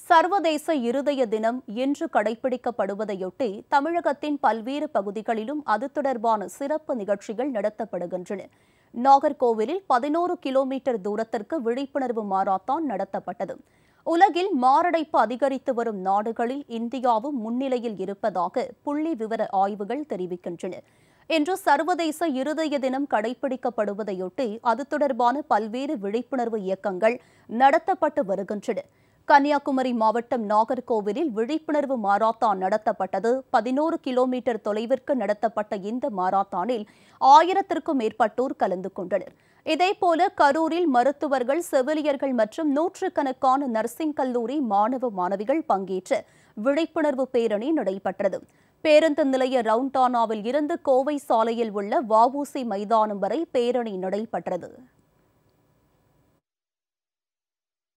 சர்வதேச இருதய தினம் இன்று கடைபிடிக்கப்படுவதையொட்டி தமிழகத்தின் பல்வேறு பகுதிகளிலும் அது தொடர்பான சிறப்பு நிகழ்ச்சிகள் நடத்தப்படுகின்றன நாகர்கோவிலில் பதினோரு கிலோமீட்டர் தூரத்திற்கு விழிப்புணர்வு மாரத்தான் நடத்தப்பட்டது உலகில் மாரடைப்பு அதிகரித்து வரும் நாடுகளில் இந்தியாவும் முன்னிலையில் இருப்பதாக புள்ளி விவர ஆய்வுகள் தெரிவிக்கின்றன இன்று சர்வதேச இருதய தினம் கடைபிடிக்கப்படுவதையொட்டி அது தொடர்பான பல்வேறு விழிப்புணர்வு இயக்கங்கள் நடத்தப்பட்டு வருகின்றன கன்னியாகுமரி மாவட்டம் நாகர்கோவிலில் விழிப்புணர்வு மாரத்தான் நடத்தப்பட்டது பதினோரு கிலோமீட்டர் தொலைவிற்கு நடத்தப்பட்ட இந்த மாரத்தானில் ஆயிரத்திற்கும் மேற்பட்டோர் கலந்து கொண்டனர் இதேபோல கரூரில் மருத்துவர்கள் செவிலியர்கள் மற்றும் நூற்றுக்கணக்கான நர்சிங் கல்லூரி மாணவ மாணவிகள் பங்கேற்ற விழிப்புணர்வு பேரணி நடைபெற்றது பேருந்து நிலைய ரவுண்டானாவில் இருந்து கோவை சாலையில் உள்ள வஉசி மைதானம் வரை பேரணி நடைபெற்றது